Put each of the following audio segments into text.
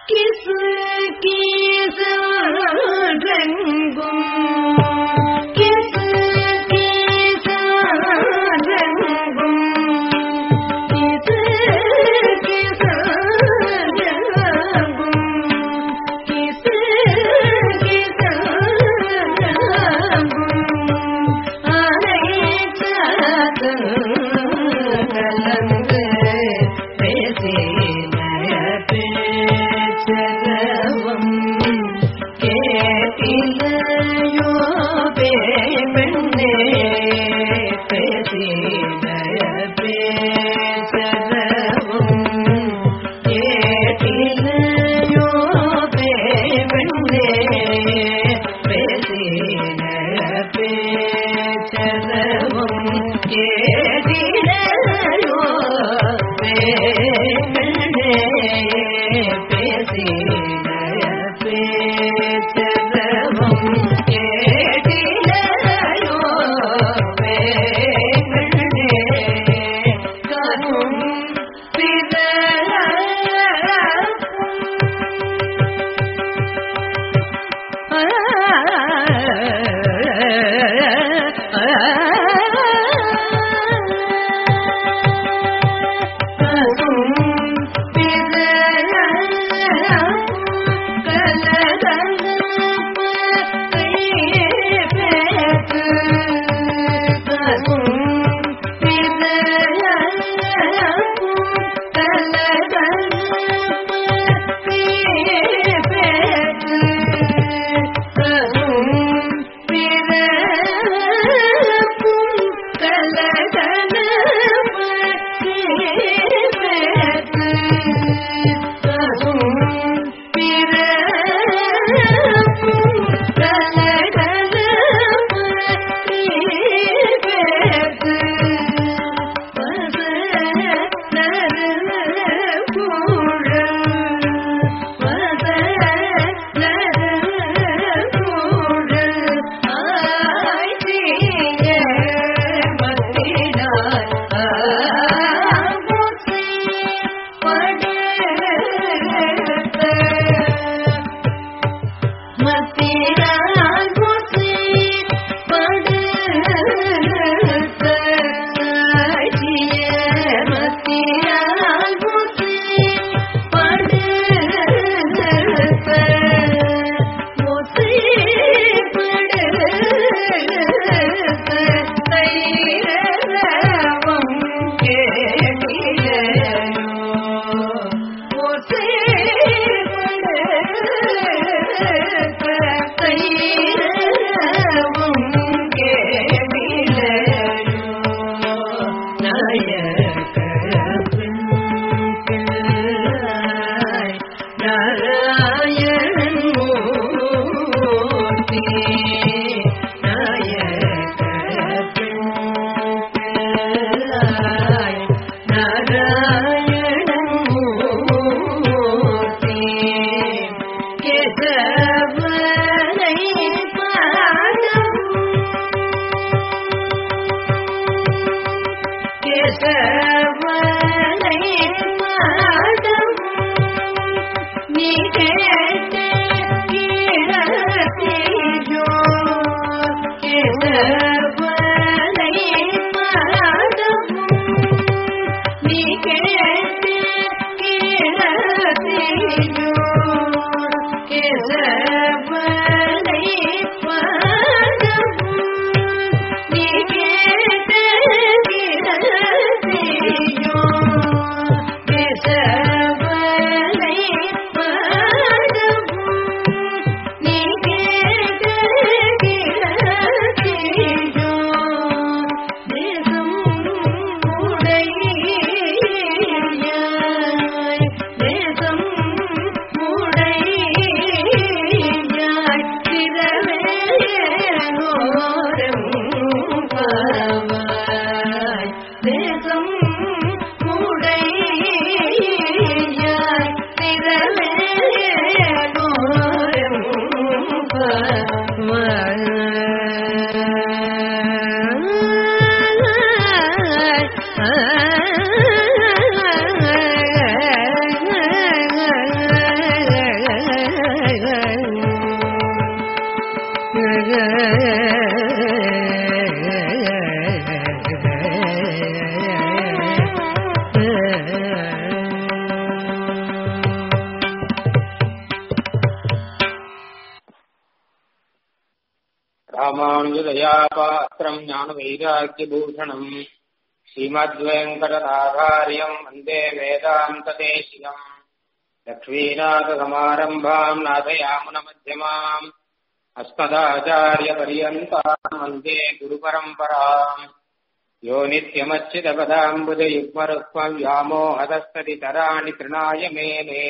கிசு கீசெங்கும் கிசு கீசெங்கும் கிசு கீசெங்கும் கிசு கீசெங்கும் அனைத்து கலந்து பேசின பேச்சரவம் கேட்டிலையோ பெண்ணே பேசின பேச்சரவம் கேட்டிலையோ பெண்ணே பேசின பேச்சரவம் கேட்டிலையோ பெண்ணே பேசின பேச்சரவம் கேட்டிலையோ பெண்ணே கரும் தேசம் முடை ராமானுஜதயாபாத்திரம் ஞானவைராக்கியபூஷணம் ஸ்ரீமத்வேங்கடநாதாரியம் வந்தே வேதாந்ததேசிகம் லக்ஷ்மீநாதசமாரம்பாம் நாதயாமுனமध्यமாம் अस्मदाचार्यपर्यन्ताम् वन्दे गुरुपरम्पराम् यो नित्यमच्युतपदाम्बुजयुग्मरुक्मव्यामोहदस्तदितराणि तृणाय मेने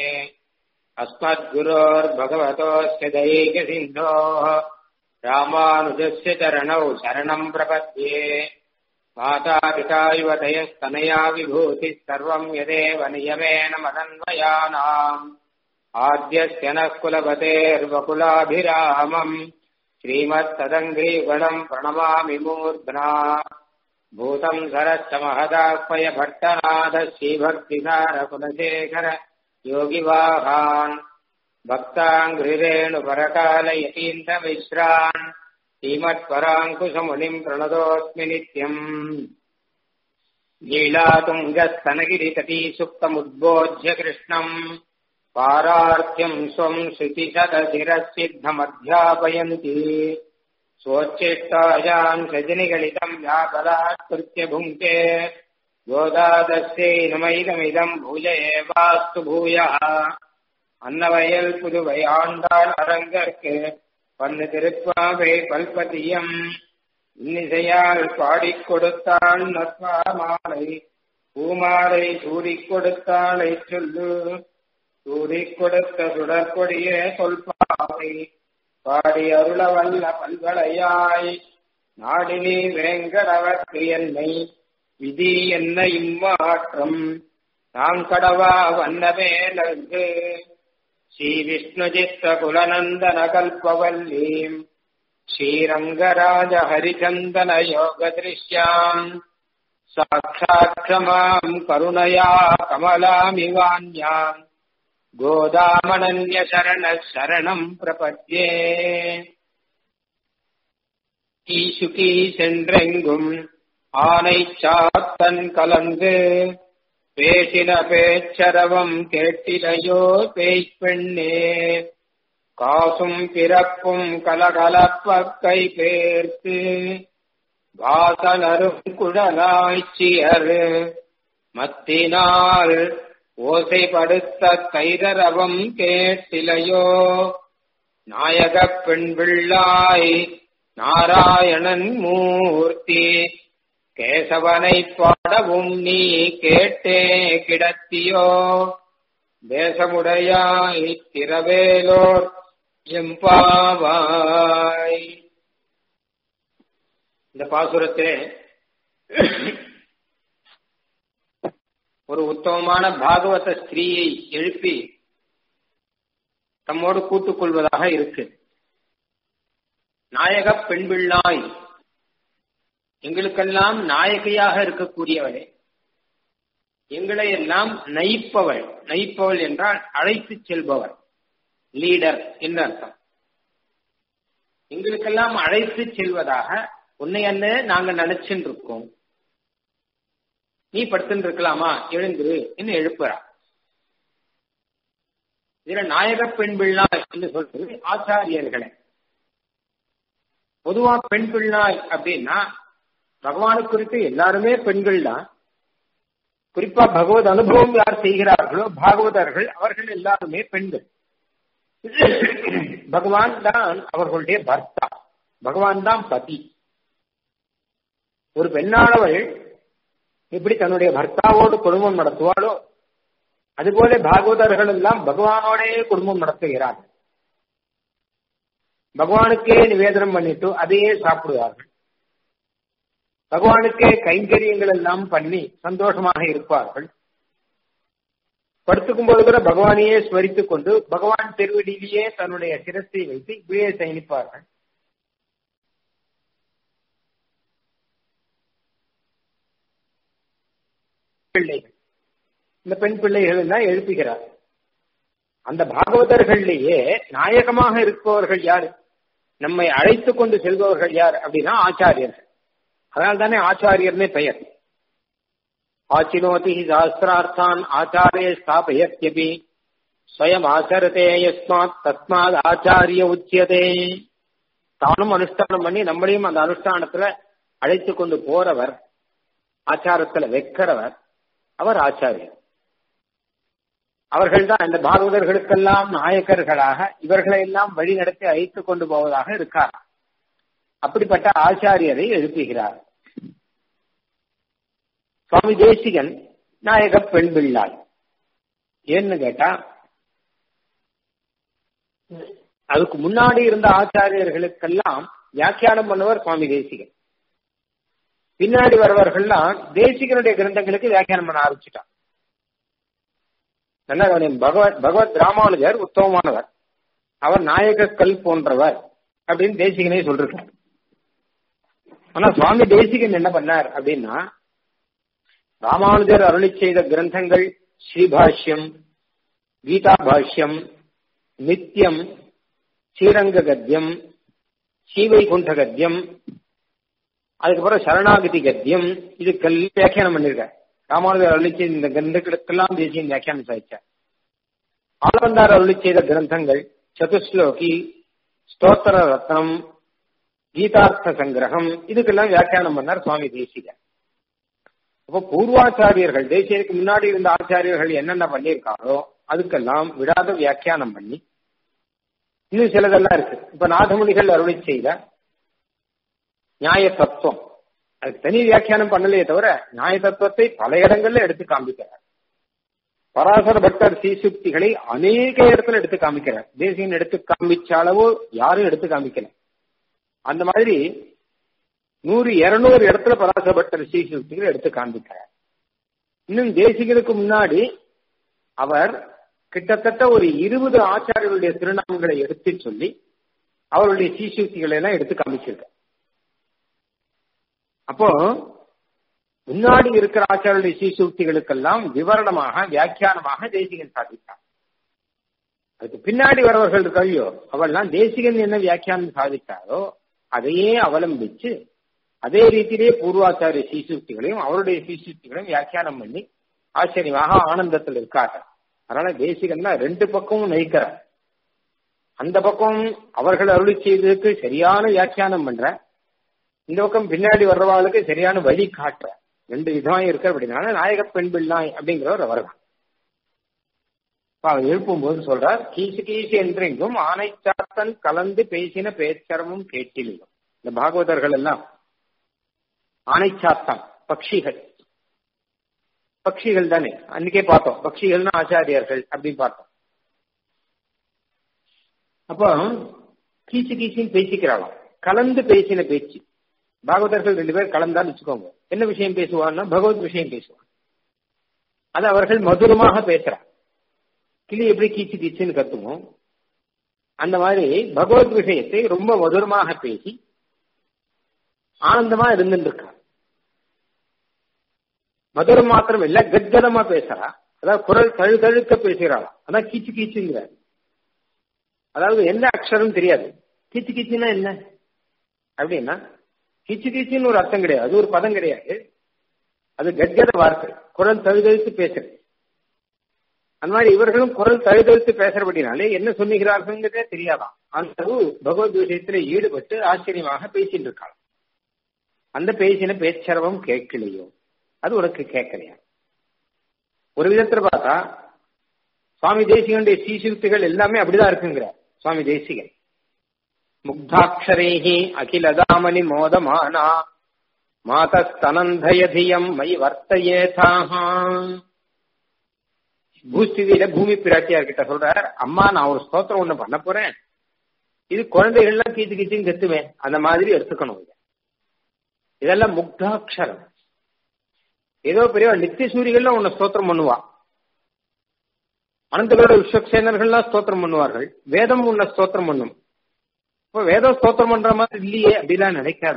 अस्मद्गुरोर्भगवतोऽस्य दैकसिन्धोः रामानुजस्य चरणौ शरणम् प्रपद्ये मातापिता युवतयस्तनया विभूतिः सर्वम् यदेव नियमेन मदन्वयानाम् आद्यस्य नः कुलपतेर्वकुलाभिरामम् श्रीमत्तदङ्घ्रीगणम् प्रणमामि मूर्ध्ना भूतम् सरश्च महदाह्वय भट्टनाथ श्रीभक्तिसारकुलशेखर योगिवाहान् भक्ताङ्घ्रिरेणुपरकालयतीन्द्रमिश्रान् श्रीमत्पराङ्कुशमुनिम् प्रणतोऽस्मि नित्यम् लीलातुङ्गस्तनगिरितटी सुप्तमुद्बोध्य कृष्णम् पारार्थ्यम् स्वम् श्रुतिशतशिरसिद्धमध्यापयन्ति स्वोच्चिष्टायाम् सजनिगलितम् व्यापलात्कृत्य भुङ्क्ते गोदादस्यै नमैदमिदम् भूय एवास्तु भूयः அன்னவயல் புதுவை ஆண்டாள் அரங்கற்கு பன்னு திருப்பாவை பல்பதியம் இன்னிசையால் பாடிக் கொடுத்தாள் நத்வா மாலை பூமாலை சூடிக் கொடுத்தாளை சொல்லு சூடிக் கொடுத்த சுடற்கொடியே சொல்பாவை பாடி அருள வல்ல பல்வளையாய் நாடினி வேங்கடவர்க்கு என்னை விதி என்ன இம்மாற்றம் நாம் கடவா வண்ணவேலங்கு ஸ்ரீ விஷ்ணுஜித்த குலநந்தன கல்பவல்லீம் ஸ்ரீரங்கராஜ ஹரிச்சந்தன யோக திருஷ்யாம் சாட்சாட்சமாம் கருணயா கமலாமிவான்யாம் கோதாமனன்ய சரண சரணம் பிரபத்யே ஈசுகி சென்றெங்கும் ஆனை சாத்தன் கலந்து பேசின பேச்சரவம் கேட்டிலையோ பேய்ப்பெண்ணே காசும் பிறப்பும் கலகலப்ப கை பேர்த்து வாசனரும் குழலாய்ச்சியர் மத்தினால் ஓசைப்படுத்த கைதரவம் கேட்டிலையோ நாயகப் பெண் பிள்ளாய் நாராயணன் மூர்த்தி கேசவனை பாடவும் நீ கேட்டே கிடத்தியோ தேசமுடையாய் திரவேலோர் எம்பாவாய் இந்த பாசுரத்திலே ஒரு உத்தமமான பாகவத ஸ்திரீயை எழுப்பி தம்மோடு கூட்டுக் கொள்வதாக இருக்கு நாயக பெண்பிள்ளாய் எங்களுக்கெல்லாம் நாயகியாக இருக்கக்கூடியவளே எங்களை எல்லாம் நயிப்பவள் நயிப்பவள் என்றால் அழைத்து செல்பவள் லீடர் என்று அர்த்தம் எங்களுக்கெல்லாம் அழைத்து செல்வதாக உன்னை அண்ண நாங்க நினைச்சுட்டு இருக்கோம் நீ படுத்துட்டு இருக்கலாமா எழுந்துரு என்று எழுப்புறா இதுல நாயக பெண் பிள்ளாய் என்று சொல்றது ஆச்சாரியர்களை பொதுவா பெண் பிள்ளாய் அப்படின்னா பகவானு குறித்து எல்லாருமே பெண்கள் தான் குறிப்பா பகவத் அனுபவம் யார் செய்கிறார்களோ பாகவதர்கள் அவர்கள் எல்லாருமே பெண்கள் பகவான் தான் அவர்களுடைய பர்த்தா பகவான் தான் பதி ஒரு பெண்ணானவள் எப்படி தன்னுடைய பர்த்தாவோடு குடும்பம் நடத்துவாளோ அதுபோல பாகவதர்கள் எல்லாம் பகவானோடே குடும்பம் நடத்துகிறார்கள் பகவானுக்கே நிவேதனம் பண்ணிட்டு அதையே சாப்பிடுவார்கள் பகவானுக்கே கைங்கரியங்கள் எல்லாம் பண்ணி சந்தோஷமாக இருப்பார்கள் படுத்துக்கும் போது கூட பகவானையே ஸ்மரித்துக் கொண்டு பகவான் திருவடியிலேயே தன்னுடைய சிரத்தை வைத்து இப்படியே சயனிப்பார்கள் பிள்ளைகள் இந்த பெண் பிள்ளைகள் எல்லாம் எழுப்புகிறார் அந்த பாகவதர்கள்லேயே நாயகமாக இருப்பவர்கள் யாரு நம்மை அழைத்து கொண்டு செல்பவர்கள் யார் அப்படின்னா ஆச்சாரியர்கள் அதனால் தானே ஆச்சாரியர்னே பெயர் ஆச்சினோதி சாஸ்திரார்த்தான் ஆச்சாரிய ஸ்தாபயத்யபி ஸ்வயம் ஆச்சரதே யஸ்மாத் தஸ்மாத் ஆச்சாரிய உச்சியதே தானும் அனுஷ்டானம் பண்ணி நம்மளையும் அந்த அனுஷ்டானத்துல அழைத்து கொண்டு போறவர் ஆச்சாரத்துல வைக்கிறவர் அவர் ஆச்சாரியர் அவர்கள் தான் இந்த பாகவதர்களுக்கெல்லாம் நாயக்கர்களாக இவர்களை எல்லாம் வழி நடத்தி அழைத்து கொண்டு போவதாக இருக்கார் அப்படிப்பட்ட ஆச்சாரியரை எழுப்புகிறார் சுவாமி தேசிகன் நாயக பெண் பிள்ளாய் ஏன்னு கேட்டா அதுக்கு முன்னாடி இருந்த ஆச்சாரியர்களுக்கெல்லாம் வியாக்கியானம் பண்ணவர் சுவாமி தேசிகன் பின்னாடி வரவர்கள்லாம் தேசிகனுடைய கிரந்தங்களுக்கு வியாக்கியானம் பண்ண ஆரம்பிச்சுட்டான் நல்லா கவனியம் பகவத் பகவத் ராமானுஜர் உத்தமமானவர் அவர் நாயக கல் போன்றவர் அப்படின்னு தேசிகனே சொல்றார் ஆனா சுவாமி தேசிகன் என்ன பண்ணார் அப்படின்னா ராமானுஜர் அருளி செய்த கிரந்தங்கள் ஸ்ரீபாஷ்யம் கீதா பாஷ்யம் நித்தியம் ஸ்ரீரங்க கத்தியம் ஸ்ரீவைகுண்ட கத்தியம் அதுக்கப்புறம் சரணாகதி கத்தியம் இதுக்கெல்லாம் வியாக்கியானம் பண்ணிருக்கார் ராமானுஜர் அருளி செய்த இந்த கிரந்தங்களுக்கெல்லாம் தேசியம் வியாக்கியானம் சாதிச்சார் ஆலவந்தார் அருளி செய்த கிரந்தங்கள் சதுஸ்லோகி ஸ்தோத்திர ரத்னம் கீதார்த்த சங்கிரகம் இதுக்கெல்லாம் வியாக்கியானம் பண்ணார் சுவாமி தேசிகர் அப்போ பூர்வாச்சாரியர்கள் தேசியருக்கு முன்னாடி இருந்த ஆச்சாரியர்கள் என்னென்ன பண்ணியிருக்காரோ அதுக்கெல்லாம் விடாத வியாக்கியானம் பண்ணி இன்னும் சிலதெல்லாம் இருக்கு இப்ப நாதமுனிகள் அருளி செய்த நியாய தத்துவம் அதுக்கு தனி வியாக்கியானம் பண்ணலையே தவிர நியாய தத்துவத்தை பல இடங்கள்ல எடுத்து காண்பிக்கிறார் பராசர பட்டர் சீசுக்திகளை அநேக இடத்துல எடுத்து காமிக்கிறார் தேசியன் எடுத்து காமிச்ச அளவு யாரும் எடுத்து காமிக்கல அந்த மாதிரி நூறு இருநூறு இடத்துல பராசர பட்டர் சீசுக்திகளை எடுத்து காண்பிக்கிறார் இன்னும் தேசிகனுக்கு முன்னாடி அவர் கிட்டத்தட்ட ஒரு இருபது ஆச்சாரியர்களுடைய திருநாமங்களை எடுத்து சொல்லி அவருடைய சீசுக்திகளை எல்லாம் எடுத்து காமிச்சிருக்கார் அப்போ முன்னாடி இருக்கிற ஆச்சாரிய சீசூக்திகளுக்கெல்லாம் விவரணமாக வியாக்கியானமாக தேசிகன் சாதித்தார் அதுக்கு பின்னாடி வரவர்கள் இருக்கையோ அவெல்லாம் தேசிகன் என்ன வியாக்கியானம் சாதித்தாரோ அதையே அவலம்பிச்சு அதே ரீதியிலே பூர்வாச்சாரிய சீசூக்திகளையும் அவருடைய சீசூக்திகளையும் வியாக்கியானம் பண்ணி ஆச்சரியமாக ஆனந்தத்தில் இருக்காங்க அதனால தேசிகன் தான் ரெண்டு பக்கமும் நயிக்கிறார் அந்த பக்கம் அவர்கள் அருளி செய்ததுக்கு சரியான வியாக்கியானம் பண்ற இந்த பக்கம் பின்னாடி வர்றவாளுக்கு சரியான வழி காட்டுற ரெண்டு விதமா இருக்க அப்படின்னால நாயக பெண் பிள்ளாய் அப்படிங்கிறவர் அவர் தான் அவர் எழுப்பும்போது சொல்றார் கீசு கீசு என்றெங்கும் ஆனைச்சாத்தன் கலந்து பேசின பேச்சரமும் கேட்டிலையும் இந்த பாகவதர்கள் எல்லாம் ஆனைச்சாத்தான் பக்ஷிகள் பக்ஷிகள் தானே அன்னைக்கே பார்த்தோம் பக்ஷிகள்னா ஆச்சாரியர்கள் அப்படின்னு பார்த்தோம் அப்போ கீச்சு கீச்சின்னு பேசிக்கிறாளாம் கலந்து பேசின பேச்சு பாகவதர்கள் ரெண்டு பேர் கலந்தான்னு வச்சுக்கோங்க என்ன விஷயம் பேசுவான்னா பகவத் விஷயம் பேசுவான் அது அவர்கள் மதுரமாக பேசுறாங்க கிளி எப்படி கீச்சு கீச்சுன்னு கத்துவோம் அந்த மாதிரி பகவத் விஷயத்தை ரொம்ப மதுரமாக பேசி ஆனந்தமா இருந்துட்டு இருக்கா மதுரம் மாத்திரம் இல்ல கத்கதமா பேசுறா அதாவது குரல் தழுதழுக்க பேசுகிறாளாம் அதான் கீச்சு கீச்சுங்கிற அதாவது என்ன அக்ஷரம் தெரியாது கீச்சு கீச்சுன்னா என்ன அப்படின்னா கிச்சு கிச்சின்னு ஒரு அர்த்தம் கிடையாது அது ஒரு பதம் கிடையாது அது கத்கத வார்த்தை குரல் தழுதழுத்து பேசுறது அந்த மாதிரி இவர்களும் குரல் தழுதழுத்து பேசுறபடினாலே என்ன சொன்னுகிறார்கள்ங்கிறதே தெரியாதான் அந்த பகவத் விஷயத்துல ஈடுபட்டு ஆச்சரியமாக பேசிட்டு இருக்காங்க அந்த பேசின பேச்சரவம் கேட்கலையோ அது உனக்கு கேட்கலையா ஒரு விதத்துல பார்த்தா சுவாமி தேசிகனுடைய சீசுக்திகள் எல்லாமே அப்படிதான் இருக்குங்கிற சுவாமி தேசிகன் முக்தாட்சரேஹி அகிலதாமணி மோதமானா மாதஸ்தனந்தயதியம் மை வர்த்தயேதாக பூஸ்திதியில பூமி பிராட்டியார் கிட்ட சொல்றார் அம்மா நான் ஒரு ஸ்தோத்திரம் ஒண்ணு பண்ண போறேன் இது குழந்தைகள்லாம் கீச்சு கீச்சுன்னு கத்துவேன் அந்த மாதிரி எடுத்துக்கணும் இதெல்லாம் முக்தாட்சரம் ஏதோ பெரிய நித்திய சூரிகள்லாம் உன்னை ஸ்தோத்திரம் பண்ணுவா அனந்தகளோட விஸ்வக்சேனர்கள்லாம் ஸ்தோத்திரம் பண்ணுவார்கள் வேதம் உன்னை ஸ்தோத்திரம் பண்ணும் இப்போ வேதம் ஸ்தோத்திரம் பண்ற மாதிரி இல்லையே அப்படிலாம் நினைக்காத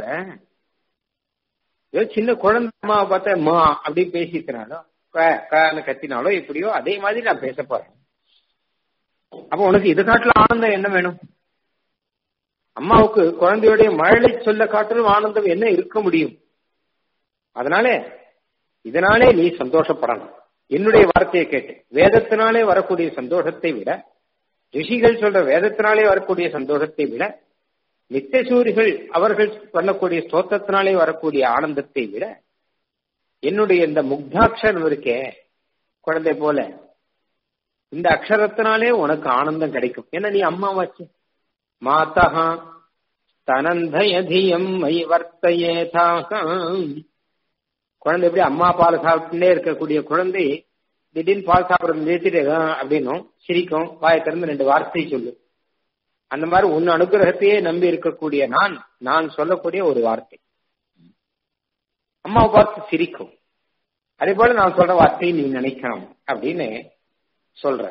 ஏதோ சின்ன குழந்தைமா பார்த்தா மா அப்படி பேசிக்கிறானோ கத்தினாலோ எப்படியோ அதே மாதிரி நான் பேச போறேன் அப்ப உனக்கு இது காட்டுல ஆனந்தம் என்ன வேணும் அம்மாவுக்கு குழந்தையுடைய மழலை சொல்ல காட்டிலும் ஆனந்தம் என்ன இருக்க முடியும் அதனால இதனாலே நீ சந்தோஷப்படணும் என்னுடைய வார்த்தையை கேட்டு வேதத்தினாலே வரக்கூடிய சந்தோஷத்தை விட ரிஷிகள் சொல்ற வேதத்தினாலே வரக்கூடிய சந்தோஷத்தை விட நித்தியசூரிகள் அவர்கள் பண்ணக்கூடிய ஸ்தோத்திரத்தினாலே வரக்கூடிய ஆனந்தத்தை விட என்னுடைய இந்த முக்தாட்சரம் இருக்கே குழந்தை போல இந்த அக்ஷரத்தினாலே உனக்கு ஆனந்தம் கிடைக்கும் ஏன்னா நீ அம்மாவாச்சு மாதா தனந்தயதியம் மை வர்த்தையேதாக குழந்தை எப்படி அம்மா பால் சாப்பிட்டுட்டே இருக்கக்கூடிய குழந்தை திடீர்னு பால் சாப்பிட்றது நிறுத்திட்டு அப்படின்னும் சிரிக்கும் வாயை திறந்து ரெண்டு வார்த்தை சொல்லு அந்த மாதிரி உன் அனுகிரகத்தையே நம்பி இருக்கக்கூடிய நான் நான் சொல்லக்கூடிய ஒரு வார்த்தை அம்மாவை பார்த்து சிரிக்கும் அதே போல நான் சொல்ற வார்த்தையை நீ நினைக்கணும் அப்படின்னு சொல்ற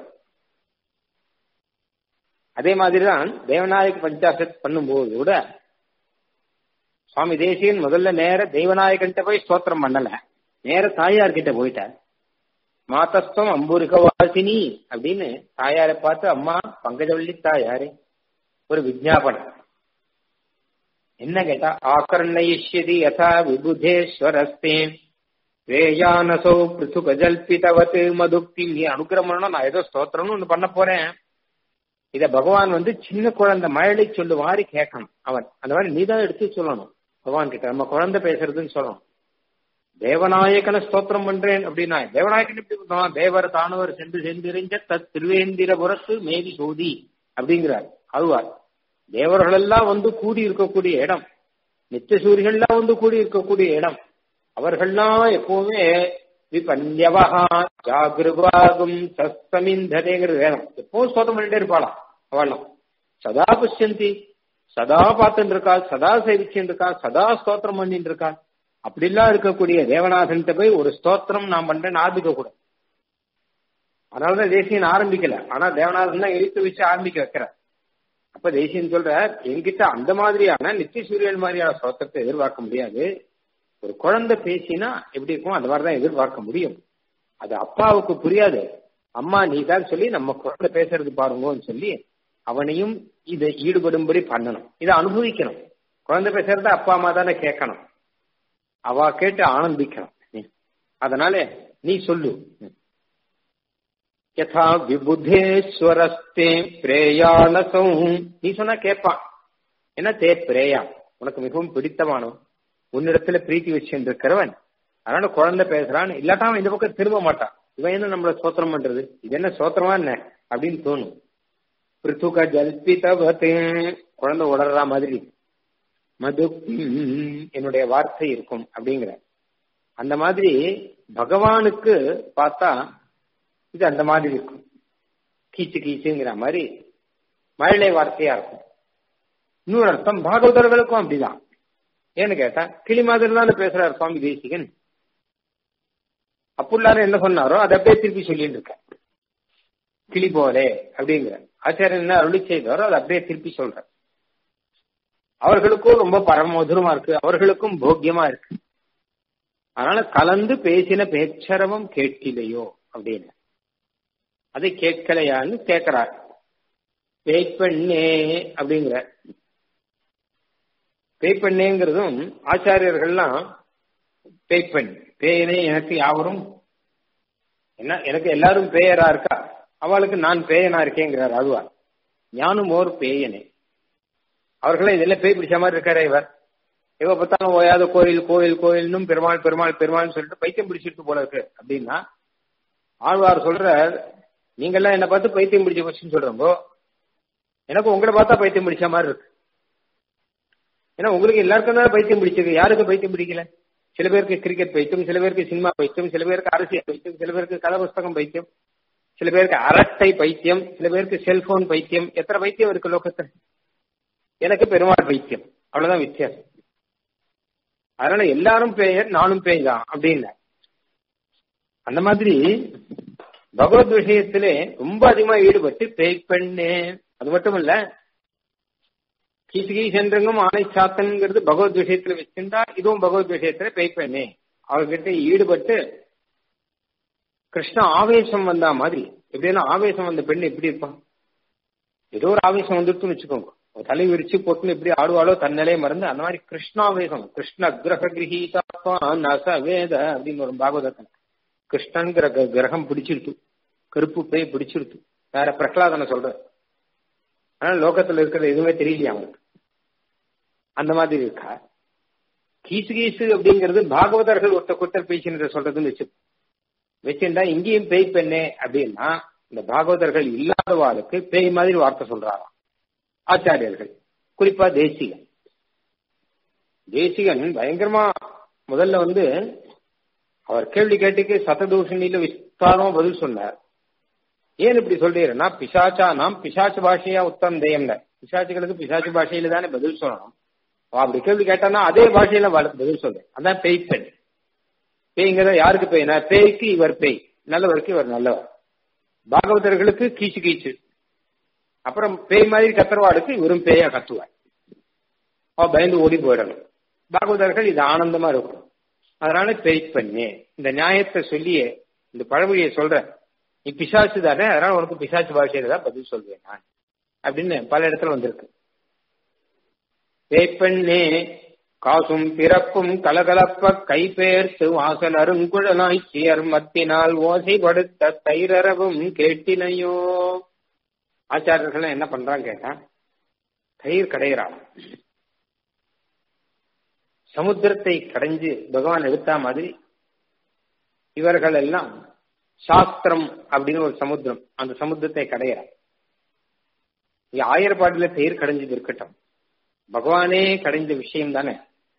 அதே மாதிரிதான் தேவநாயக பஞ்சாசத் பண்ணும்போது கூட சுவாமி தேசியன் முதல்ல நேர தெய்வநாயகன்ட்ட போய் ஸ்தோத்திரம் பண்ணல நேர தாயார் கிட்ட போயிட்டார் மாதஸ்தம் அம்பூரிக வாசினி அப்படின்னு தாயாரை பார்த்து அம்மா பங்கஜவள்ளி தாயாரே ஒரு விஜாபனம் என்ன கேட்டா ஆக்கர்ணயிஷ்யதி யதா விபுதேஸ்வரஸ்தே வேயானசோ பிருத்துக ஜல்பிதவத் மதுக்தி நீ அனுகிரமணம் நான் ஏதோ ஸ்தோத்திரம்னு ஒண்ணு பண்ண போறேன் இத பகவான் வந்து சின்ன குழந்தை மழலை சொல்லு மாதிரி கேட்கணும் அவன் அந்த மாதிரி நீ தான் எடுத்து சொல்லணும் பகவான் கிட்ட நம்ம குழந்தை பேசுறதுன்னு சொல்லணும் தேவநாயகன ஸ்தோத்திரம் பண்றேன் அப்படின்னா தேவநாயகன் எப்படி பண்ணுவான் தேவர் தானவர் சென்று சென்றிருந்த தத் திருவேந்திரபுரத்து மேதி சோதி அப்படிங்கிறார் அழுவார் தேவர்கள் எல்லாம் வந்து கூடி இருக்கக்கூடிய இடம் நித்தியசூரிகள்லாம் வந்து கூடி இருக்கக்கூடிய இடம் அவர்கள்லாம் எப்பவுமே விபன்யவகா ஜாகிருபாகும் சஸ்தமிந்ததேங்கிற வேதம் எப்பவும் ஸ்தோத்திரம் பண்ணிட்டே இருப்பாளாம் அவளும் சதா புஷ்யந்தி சதா பார்த்துட்டு இருக்கா சதா சேவிச்சுட்டு இருக்கா சதா ஸ்தோத்திரம் பண்ணிட்டு இருக்கா அப்படிலாம் இருக்கக்கூடிய தேவநாதன்கிட்ட போய் ஒரு ஸ்தோத்திரம் நான் பண்றேன்னு ஆரம்பிக்க கூடாது அதனாலதான் தேசியன் ஆரம்பிக்கல ஆனா தேவநாதன் தான் எழுத்து வச்சு ஆரம்பிக்க வைக்கிறார் அப்ப தேசியன் சொல்ற என்கிட்ட அந்த மாதிரியான நித்திய சூரியன் மாதிரியான ஸ்தோத்திரத்தை எதிர்பார்க்க முடியாது ஒரு குழந்தை பேசினா எப்படி இருக்கும் அந்த மாதிரிதான் எதிர்பார்க்க முடியும் அது அப்பாவுக்கு புரியாது அம்மா நீ தான் சொல்லி நம்ம குழந்தை பேசுறது பாருங்கன்னு சொல்லி அவனையும் இதை ஈடுபடும்படி பண்ணணும் இதை அனுபவிக்கணும் குழந்தை பேசுறத அப்பா அம்மா தானே கேட்கணும் அவ கேட்டு ஆனந்திக்கணும் அதனால நீ சொல்லு யதா விபுதேஸ்வரஸ்தே பிரேயானசம் நீ சொன்னா கேட்பான் என்ன தே பிரேயா உனக்கு மிகவும் பிடித்தமானவன் உன்னிடத்துல பிரீத்தி வச்சுருக்கிறவன் அதனால குழந்தை பேசுறான் இல்லாட்டா அவன் இந்த பக்கம் திரும்ப மாட்டான் இவன் என்ன நம்மள சோத்திரம் பண்றது இது என்ன சோத்திரமா என்ன அப்படின்னு தோணும் பிருத்துக ஜல்பிதவத் குழந்தை உடறா மாதிரி மது என்னுடைய வார்த்தை இருக்கும் அப்படிங்கிற அந்த மாதிரி பகவானுக்கு பார்த்தா இது அந்த மாதிரி இருக்கும் கீச்சு கீச்சுங்கிற மாதிரி மழலை வார்த்தையா இருக்கும் இன்னொரு அர்த்தம் பாகவதர்களுக்கும் அப்படிதான் ஏன்னு கேட்டா கிளி மாதிரி தானே பேசுறாரு சுவாமி தேசிகன் அப்புள்ளாரு என்ன சொன்னாரோ அதை அப்படியே திருப்பி சொல்லிட்டு இருக்க கிளி போலே அப்படிங்கிற ஆச்சாரியன் என்ன அருளி செய்தாரோ அதை அப்படியே திருப்பி சொல்ற அவர்களுக்கும் ரொம்ப பரமதுரமா இருக்கு அவர்களுக்கும் போக்கியமா இருக்கு அதனால கலந்து பேசின பேச்சரவம் கேட்கலையோ அப்படின்னு அதை கேட்கலையான்னு கேட்கிறார் பேய்ப்பெண்ணே அப்படிங்கிற பேய்ப்பெண்ணேங்கிறதும் ஆச்சாரியர்கள்லாம் பேய்ப்பெண் பேயனே எனக்கு யாவரும் என்ன எனக்கு எல்லாரும் பேயரா இருக்கா அவளுக்கு நான் பேயனா இருக்கேங்கிறார் அழுவார் ஞானும் ஓர் பேயனே அவர்களே இதெல்லாம் பேய் பிடிச்ச மாதிரி இருக்காரு இவர் இவ பார்த்தாலும் ஓயாத கோயில் கோயில் கோயில்னும் பெருமாள் பெருமாள் பெருமாள்னு சொல்லிட்டு பைத்தியம் பிடிச்சிட்டு போல இருக்கு அப்படின்னா ஆழ்வார் சொல்ற நீங்கெல்லாம் என்ன பார்த்து பைத்தியம் பிடிச்ச போச்சுன்னு சொல்றோங்கோ எனக்கு உங்களை பார்த்தா பைத்தியம் பிடிச்ச மாதிரி இருக்கு ஏன்னா உங்களுக்கு எல்லாருக்கும் தான் பைத்தியம் பிடிச்சிருக்கு யாருக்கு பைத்தியம் பிடிக்கல சில பேருக்கு கிரிக்கெட் பைத்தியம் சில பேருக்கு சினிமா பைத்தியம் சில பேருக்கு அரசியல் பைத்தியம் சில பேருக்கு கதை புஸ்தகம் பைத்தியம் சில பேருக்கு அரட்டை பைத்தியம் சில பேருக்கு செல்போன் பைத்தியம் எத்தனை பைத்தியம் இருக்கு லோகத்தில் எனக்கு பெருமாள் பைத்தியம் அவ்வளவுதான் வித்தியாசம் அதனால எல்லாரும் பேயர் நானும் பேய் தான் அப்படின்னு அந்த மாதிரி பகவத் விஷயத்திலே ரொம்ப அதிகமா ஈடுபட்டு பேய் பெண்ணு அது மட்டும் இல்ல கீசுகி சென்றங்கும் ஆணை சாத்தன்ங்கிறது பகவத் விஷயத்துல வச்சிருந்தா இதுவும் பகவத் விஷயத்துல பேய் பெண்ணே அவர்கிட்ட ஈடுபட்டு கிருஷ்ண ஆவேசம் வந்தா மாதிரி எப்படின்னா ஆவேசம் வந்த பெண் எப்படி இருப்பான் ஏதோ ஒரு ஆவேசம் வந்துட்டுன்னு வச்சுக்கோங்க தலை விரிச்சு போட்டுன்னு எப்படி ஆடுவாளோ தன்னலே மறந்து அந்த மாதிரி கிருஷ்ணாவேசம் கிருஷ்ண கிரக கிரகீதா நச வேத அப்படின்னு ஒரு பாகவதத்தன் கிருஷ்ணன்கிற கிரகம் பிடிச்சிருத்து கருப்பு பேய் பிடிச்சிருத்து வேற பிரகலாதனை சொல்ற ஆனா லோகத்துல இருக்கிறது எதுவுமே தெரியலையா அவனுக்கு அந்த மாதிரி இருக்கா கீசு கீசு அப்படிங்கிறது பாகவதர்கள் ஒருத்த குத்தர் பேசினத சொல்றதுன்னு வச்சு வச்சுட்டா இங்கேயும் பேய் பெண்ணே அப்படின்னா இந்த பாகவதர்கள் இல்லாதவாளுக்கு பேய் மாதிரி வார்த்தை சொல்றாராம் ஆச்சாரியர்கள் குறிப்பா தேசிகன் தேசிகன் பயங்கரமா முதல்ல வந்து அவர் கேள்வி கேட்டுக்கு சததூஷணியில விஸ்தாரமா பதில் சொன்னார் ஏன் இப்படி சொல்றீங்கன்னா பிசாச்சா நாம் பிசாச்சு பாஷையா உத்தம் தேயம்ல பிசாச்சுகளுக்கு பிசாச்சு பாஷையில தானே பதில் சொல்லணும் அப்படி கேள்வி கேட்டானா அதே பாஷையில பதில் சொல்றேன் அதான் பேய் பெண் பேய்ங்கிறத யாருக்கு பேய்னா பேய்க்கு இவர் பேய் நல்லவருக்கு இவர் நல்லவர் பாகவதர்களுக்கு கீச்சு கீச்சு அப்புறம் பேய் மாதிரி கத்துறவாளுக்கு இவரும் பேயா கத்துவார் அவ பயந்து ஓடி போயிடணும் பாகவதர்கள் இது ஆனந்தமா இருக்கும் அதனால பேய் பண்ணு இந்த நியாயத்தை சொல்லியே இந்த பழமொழியை சொல்ற நீ பிசாசு தானே அதனால உனக்கு பிசாசு பாஷையில தான் பதில் சொல்வேன் நான் அப்படின்னு பல இடத்துல வந்திருக்கு பேய்ப்பெண்ணே காசும் பிறப்பும் கலகலப்ப கைபேர்த்து வாசல் அருங்குழலாய் சியர் மத்தினால் ஓசைப்படுத்த தைரரவும் கேட்டினையோ ஆச்சாரியர்கள் என்ன பண்றாங்க கேட்டா தயிர் கடையிறான் சமுத்திரத்தை கடைஞ்சு பகவான் எடுத்தா மாதிரி இவர்கள் எல்லாம் சாஸ்திரம் அப்படின்னு ஒரு சமுத்திரம் அந்த சமுத்திரத்தை கடையிறான் இங்க ஆயிரப்பாடுல தயிர் கடைஞ்சது இருக்கட்டும் பகவானே கடைஞ்ச விஷயம் தானே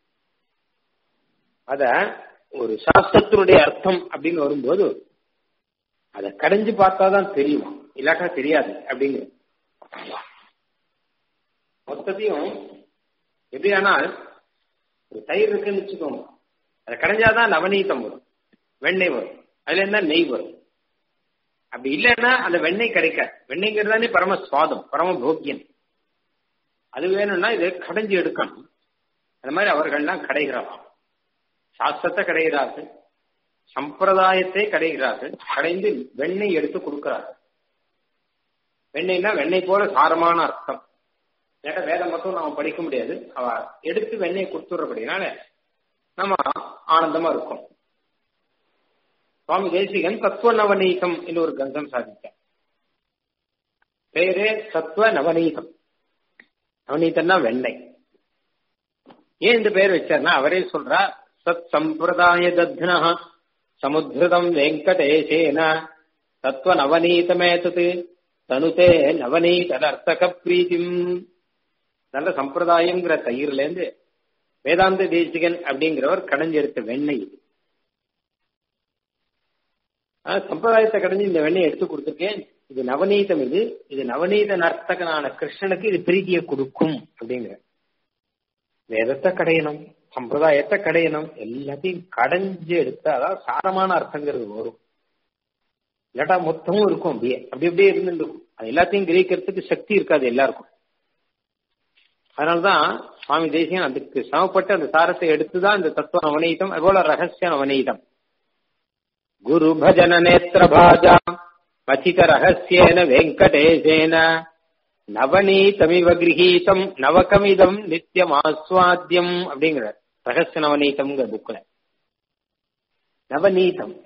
அத ஒரு சாஸ்திரத்தினுடைய அர்த்தம் அப்படின்னு வரும்போது அதை கடைஞ்சு பார்த்தாதான் தெரியும் இல்லாட்டா தெரியாது அப்படிங்கிற மொத்தத்தையும் எப்படி ஆனால் ஒரு தயிர் இருக்குன்னு வச்சுக்கோங்க அதை கடைஞ்சாதான் நவநீதம் வரும் வெண்ணெய் வரும் அதுல இருந்தா நெய் வரும் அப்படி இல்லைன்னா அந்த வெண்ணெய் கிடைக்காது வெண்ணெய்ங்கிறது தானே பரம சுவாதம் பரம போக்கியம் அது வேணும்னா இதை கடைஞ்சு எடுக்கணும் அந்த மாதிரி அவர்கள்லாம் கடைகிறார்கள் சாஸ்திரத்தை கடைகிறார்கள் சம்பிரதாயத்தை கடைகிறார்கள் கடைந்து வெண்ணெய் எடுத்து கொடுக்கிறார்கள் வெண்ணெய்னா வெண்ணெய் போல சாரமான அர்த்தம் ஏன்னா வேதம் மட்டும் நாம படிக்க முடியாது அவ எடுத்து வெண்ணெய் கொடுத்துடுறபடினால நம்ம ஆனந்தமா இருக்கும் சுவாமி தேசிகன் தத்துவ நவநீதம் என்று ஒரு கந்தம் சாதித்தார் பேரே சத்துவ நவநீதம் நவநீதம்னா வெண்ணெய் ஏன் இந்த பேர் வச்சார்னா அவரே சொல்றார் சத் சம்பிரதாய தத்னா சமுத்திரம் வெங்கடேசேன தத்துவ நவநீதமேதது தனுதே நவநீத அர்த்தக பிரீத்திம் நல்ல சம்பிரதாயங்கிற தயிர்ல இருந்து வேதாந்த தேசிகன் அப்படிங்கிறவர் கடைஞ்செடுத்த வெண்ணெய் இது சம்பிரதாயத்தை கடைஞ்சு இந்த வெண்ணெய் எடுத்து கொடுத்துருக்கேன் இது நவநீதம் இது இது நவநீத நர்த்தகனான கிருஷ்ணனுக்கு இது பிரீதியை கொடுக்கும் அப்படிங்கிற வேதத்தை கடையணும் சம்பிரதாயத்தை கடையணும் எல்லாத்தையும் கடைஞ்சு எடுத்து அதாவது சாரமான அர்த்தங்கிறது வரும் இல்லாட்டா மொத்தமும் இருக்கும் அப்படியே அப்படி அப்படியே இருந்துருக்கும் அது எல்லாத்தையும் கிரகிக்கிறதுக்கு சக்தி இருக்காது எல்லாருக்கும் அதனால்தான் சுவாமி தேசியன் அதுக்கு சமப்பட்டு அந்த சாரத்தை எடுத்துதான் இந்த தத்துவ நவநீதம் அதுபோல ரகசிய நவநீதம் குரு பஜன நேத்திர பாஜா மதித ரகசியேன வெங்கடேசேன நவநீதமிவ கிரகீதம் நவகமிதம் நித்தியம் ஆஸ்வாத்தியம் அப்படிங்கிற ரகசிய நவநீதம்ங்கிற புக்ல நவநீதம்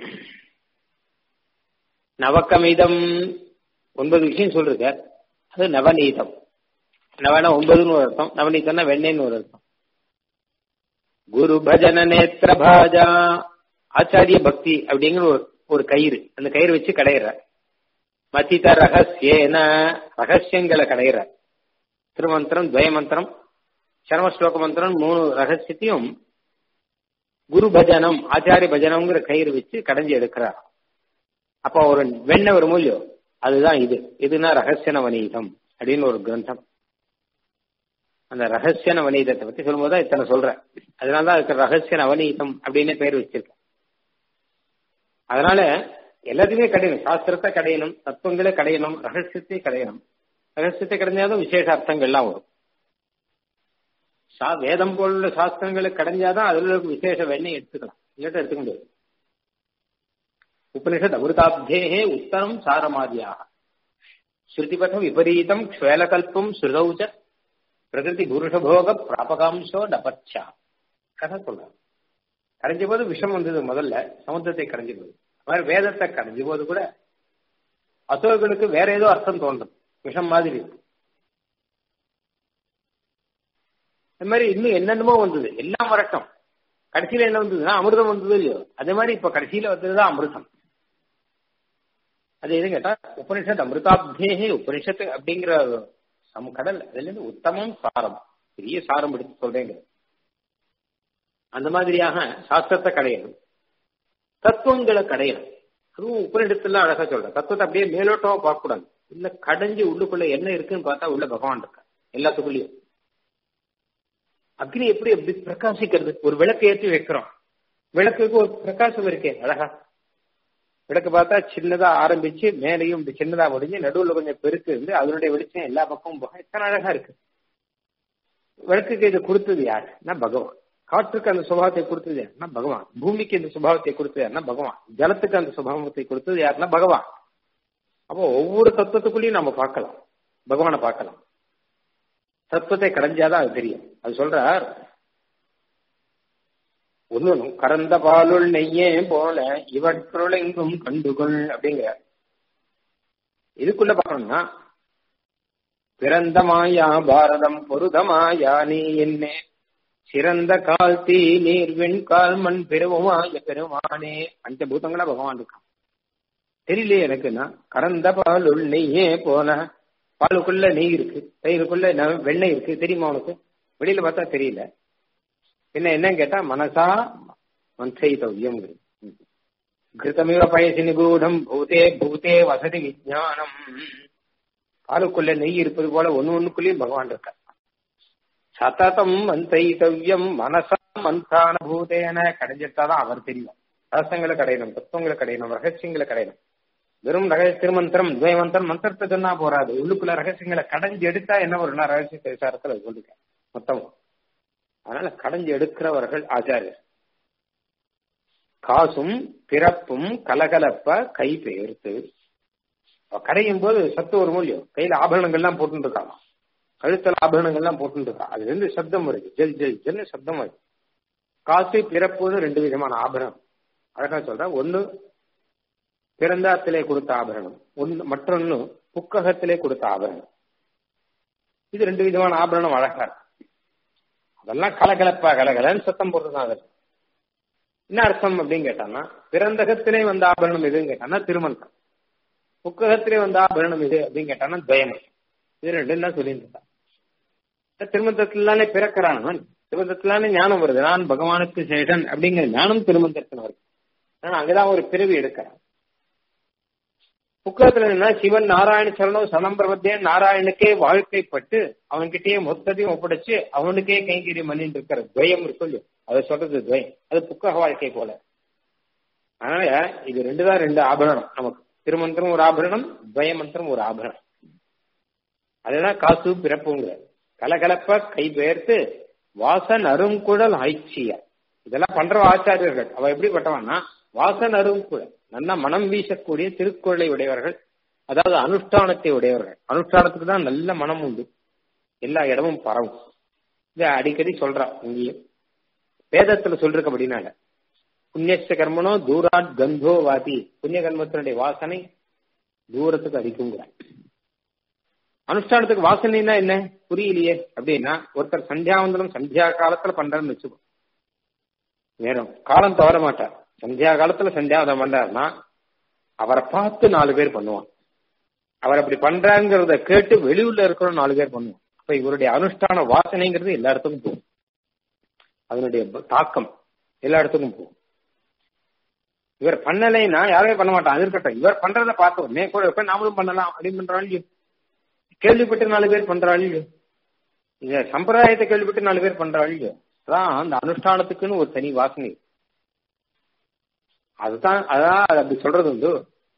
நவக்கமிதம் ஒன்பது விஷயம் சொல்றது அது நவநீதம் நவன ஒன்பதுன்னு ஒரு அர்த்தம் நவநீதம்னா வெண்ணெய்னு ஒரு அர்த்தம் குரு பஜன நேத்திர பாஜா ஆச்சாரிய பக்தி அப்படிங்கிற ஒரு ஒரு கயிறு அந்த கயிறு வச்சு கடையிற மதித ரகசியேன ரகசியங்களை கடையிற திருமந்திரம் துவயமந்திரம் சரமஸ்லோக மந்திரம் மூணு ரகசியத்தையும் குரு பஜனம் ஆச்சாரிய பஜனம்ங்கிற கயிறு வச்சு கடைஞ்சி எடுக்கிறார் அப்போ ஒரு வெண்ணெய் ஒரு மூலியம் அதுதான் இது இதுனா ரகசிய நவநீதம் அப்படின்னு ஒரு கிரந்தம் அந்த ரகசிய நவநீதத்தை பத்தி சொல்லும்போது தான் இத்தனை சொல்றேன் அதனாலதான் அதுக்கு ரகசிய நவநீதம் அப்படின்னு பேர் வச்சிருக்கேன் அதனால எல்லாத்தையுமே கடையணும் சாஸ்திரத்தை கடையணும் தத்துவங்களை கடையணும் ரகசியத்தை கடையணும் ரகசியத்தை கடைஞ்சாதான் விசேஷ அர்த்தங்கள்லாம் வரும் சா வேதம் போലുള്ള சாஸ்திரங்களை கடைஞ்சாதான் அதுல விசேஷ வெண்ணெய் எடுத்துக்கலாம் இல்லாட்ட எடுத்துக்க முடியாது உபனிஷத் அமிர்தாப்தேகே உத்தரம் சாரமாதியாக ஸ்ருதிபத விபரீதம் க்ஷேலகல்பம் ஸ்ருதௌச்ச பிரகிருதி புருஷபோக பிராபகாம்சோ டபச்சா கதை சொல்றாங்க கரைஞ்ச போது விஷம் வந்தது முதல்ல சமுத்திரத்தை கரைஞ்ச போது மாதிரி வேதத்தை கரைஞ்ச போது கூட அசோகர்களுக்கு வேற ஏதோ அர்த்தம் தோன்றும் விஷம் மாதிரி இருக்கு அது மாதிரி இன்னும் என்னென்னமோ வந்தது எல்லாம் வரட்டும் கடைசியில என்ன வந்ததுன்னா அமிர்தம் வந்தது இல்லையோ அதே மாதிரி இப்ப கடைசியில வந்ததுதான் அமிர்தம் அது எது கேட்டா உபனிஷத் அமிர்தாப்தேகே உபனிஷத்து அப்படிங்கிற சம கடல் அதுல இருந்து உத்தமம் சாரம் பெரிய சாரம் எடுத்து சொல்றேங்க அந்த மாதிரியாக சாஸ்திரத்தை கடையணும் தத்துவங்களை கடையணும் அதுவும் உபனிடத்துல அழகா சொல்றேன் தத்துவத்தை அப்படியே மேலோட்டமா பார்க்க கூடாது இல்ல கடைஞ்சு உள்ளுக்குள்ள என்ன இருக்குன்னு பார்த்தா உள்ள பகவான் இருக்கா எல்லாத்துக்குள்ளயும் அக்னி எப்படி எப்படி பிரகாசிக்கிறது ஒரு விளக்கு ஏற்றி வைக்கிறோம் விளக்குக்கு ஒரு பிரகாசம் இருக்கே அழகா விளக்கு பார்த்தா சின்னதா ஆரம்பிச்சு மேலையும் இப்படி சின்னதா முடிஞ்சு நடுவுல கொஞ்சம் பெருக்கு இருந்து அதனுடைய வெளிச்சம் எல்லா பக்கமும் போக எத்தனை அழகா இருக்கு விளக்குக்கு இது கொடுத்தது யாருன்னா பகவான் காற்றுக்கு அந்த சுபாவத்தை கொடுத்தது யாருன்னா பகவான் பூமிக்கு இந்த சுபாவத்தை கொடுத்தது யாருன்னா பகவான் ஜலத்துக்கு அந்த சுபாவத்தை கொடுத்தது யாருன்னா பகவான் அப்போ ஒவ்வொரு தத்துவத்துக்குள்ளேயும் நம்ம பார்க்கலாம் பகவானை பார்க்கலாம் தத்துவத்தை கடைஞ்சாதான் அது தெரியும் அது சொல்றார் ஒன்னும் கறந்த பாலுள் நெய்யே போல இவற்றுள் எங்கும் கண்டுகொள் அப்படிங்கிற இதுக்குள்ள பார்க்கணும்னா பிறந்த மாயா பாரதம் பொருதமாயா நீ என்னே சிறந்த கால் தீ நீர் வெண்கால் மண் பெருமாய பெருமானே பஞ்சபூதங்களா பகவான் இருக்கான் தெரியலையே எனக்குன்னா கறந்த பாலுள் நெய்யே போல பாலுக்குள்ள நெய் இருக்கு தயிருக்குள்ள வெண்ணெய் இருக்கு தெரியுமா உனக்கு வெளியில பார்த்தா தெரியல என்ன என்னன்னு கேட்டா மனசா மன்சைதவ்யம் கிருத்தமிவ பயசி நிகூடம் பூதே பூதே வசதி விஜானம் பாலுக்குள்ள நெய் இருப்பது போல ஒன்னு ஒண்ணுக்குள்ளேயும் பகவான் இருக்க சததம் மந்தைதவ்யம் மனசா மந்தான பூதேன கடைஞ்சிட்டாதான் அவர் தெரியும் ரகசியங்களை கடையணும் தத்துவங்களை கடையணும் ரகசியங்களை கடையணும் வெறும் ரகசிய திருமந்திரம் துவயமந்திரம் மந்திரத்தை சொன்னா போறாது உள்ளுக்குள்ள ரகசியங்களை கடைஞ்சு எடுத்தா என்ன வரும்னா ரகசிய விசாரத்துல சொல்லுங்க மொத்தம் அதனால கடைஞ்சு எடுக்கிறவர்கள் ஆச்சாரியர் காசும் பிறப்பும் கலகலப்ப கை பெயர்த்து கடையும் போது சத்து ஒரு மூலியம் கையில ஆபரணங்கள்லாம் போட்டு இருக்காங்க கழுத்தல் ஆபரணங்கள்லாம் போட்டு இருக்கா அதுல இருந்து சப்தம் வருது ஜெல் ஜெல் ஜெல்னு சப்தம் வருது காசு பிறப்புன்னு ரெண்டு விதமான ஆபரணம் அழகா சொல்றேன் ஒன்னு பிறந்தாத்திலே கொடுத்த ஆபரணம் ஒன்னு மற்றொன்னு புக்ககத்திலே கொடுத்த ஆபரணம் இது ரெண்டு விதமான ஆபரணம் அழகா இருக்கு அதெல்லாம் கலகலப்பா கலகலன்னு சத்தம் போட்டுதான் அது என்ன அர்த்தம் அப்படின்னு கேட்டான்னா பிறந்தகத்திலே வந்த ஆபரணம் எதுன்னு கேட்டான்னா திருமந்தம் புக்ககத்திலே வந்த ஆபரணம் இது அப்படின்னு கேட்டான்னா துவயமம் இது ரெண்டும் தான் சொல்லியிருந்தான் திருமந்தத்திலானே பிறக்கிறான் திருமந்தத்திலானே ஞானம் வருது நான் பகவானுக்கு சேஷன் அப்படிங்கிற ஞானம் திருமந்தத்தில் வருது ஆனா அங்கதான் ஒரு பிறவி எடுக்கிறான் புக்ககத்துல என்ன சிவன் நாராயண சரணம் சனம்பிரபத்தேன் நாராயணுக்கே வாழ்க்கைப்பட்டு அவன்கிட்டயே மொத்தத்தையும் ஒப்படைச்சு அவனுக்கே கைங்கறி மண்ணின்னு இருக்கிற துவயம் இருக்கும் அதை சொல்றது துவயம் அது புக்கக வாழ்க்கை போல அதனால இது ரெண்டு தான் ரெண்டு ஆபரணம் நமக்கு திருமந்திரம் ஒரு ஆபரணம் துவயமந்திரம் ஒரு ஆபரணம் அதுதான் காசு பிறப்புங்கிற கலகலப்ப கை பெயர்த்து வாசன் அருங்குழல் ஐச்சிய இதெல்லாம் பண்ற ஆச்சாரியர்கள் அவ எப்படிப்பட்டவன்னா வாசன் அருங்குழல் நல்ல மனம் வீசக்கூடிய திருக்குறளை உடையவர்கள் அதாவது அனுஷ்டானத்தை உடையவர்கள் அனுஷ்டானத்துக்கு தான் நல்ல மனம் உண்டு எல்லா இடமும் பரவும் இத அடிக்கடி சொல்றா இங்கேயும் வேதத்துல சொல்றபடினால புண்ணியஸ்த கர்மனோ தூராட் கந்தோ வாதி புண்ணிய கர்மத்தினுடைய வாசனை தூரத்துக்கு அடிக்குங்கிறார் அனுஷ்டானத்துக்கு வாசனைனா என்ன புரியலையே அப்படின்னா ஒருத்தர் சந்தியாவந்தனம் சந்தியா காலத்துல பண்றாருன்னு வச்சுக்கோ நேரம் காலம் தவற மாட்டார் சந்தியா காலத்துல சந்தியாவதம் பண்றாருன்னா அவரை பார்த்து நாலு பேர் பண்ணுவான் அவர் அப்படி பண்றாங்கிறத கேட்டு வெளியூர்ல இருக்கிற நாலு பேர் பண்ணுவான் அப்ப இவருடைய அனுஷ்டான வாசனைங்கிறது எல்லா இடத்துக்கும் போகும் அதனுடைய தாக்கம் எல்லா இடத்துக்கும் போகும் இவர் பண்ணலைன்னா யாருமே பண்ண மாட்டான் அது இருக்கட்டும் இவர் பண்றத பார்த்த உடனே கூட நாமளும் பண்ணலாம் அப்படின்னு பண்றாங்க கேள்விப்பட்டு நாலு பேர் பண்றாள் இந்த சம்பிரதாயத்தை கேள்விப்பட்டு நாலு பேர் பண்றாள் அதான் அந்த அனுஷ்டானத்துக்குன்னு ஒரு தனி வாசனை அதுதான் அதான் அப்படி சொல்றது உண்டு